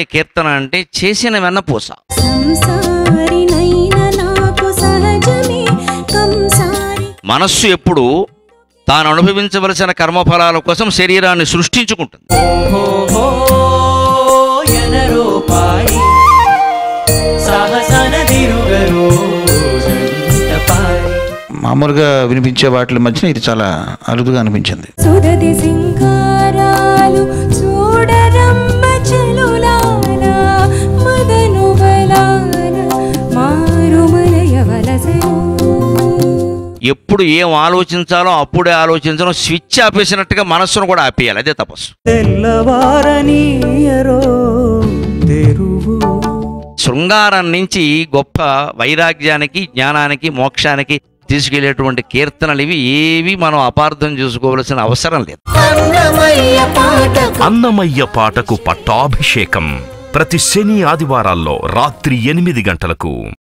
అన్నమయ్య కీర్తన అంటే చేసిన వెన్నపూస సంసారినైన నాకు సహజమే కంసారి మనస్సు ఎప్పుడు తాను అనుభవించవలసిన కర్మఫలాల కోసం శరీరాన్ని సృష్టించుకుంటుంది ఓహో ఎనరో పాడి సాహసన తిరుగరు జంట పాడి మామూలుగా వినిపించే వాటి మధ్యన ఇది చాలా అరుదుగా అనిపించింది సురది సింగారాలు చూడరమ్మ చెలులారా మదను బలాన మారుమలయ వలసను ఎప్పుడు ఏం ఆలోచించాలో అప్పుడే ఆలోచించడం స్విచ్ ఆపేసినట్టుగా మనస్సును కూడా ఆపేయాలి అదే తపస్సు తెల్లవారనీయరో తెరువు శృంగారం నుంచి గొప్ప వైరాగ్యానికి జ్ఞానానికి మోక్షానికి తీసుకెళ్లేటువంటి కీర్తనలు ఇవి ఏవి మనం అపార్థం చేసుకోవలసిన అవసరం లేదు అన్నమయ్య పాటకు అన్నమయ్య పాటకు పట్టాభిషేకం ప్రతి శని ఆదివారాల్లో రాత్రి ఎనిమిది గంటలకు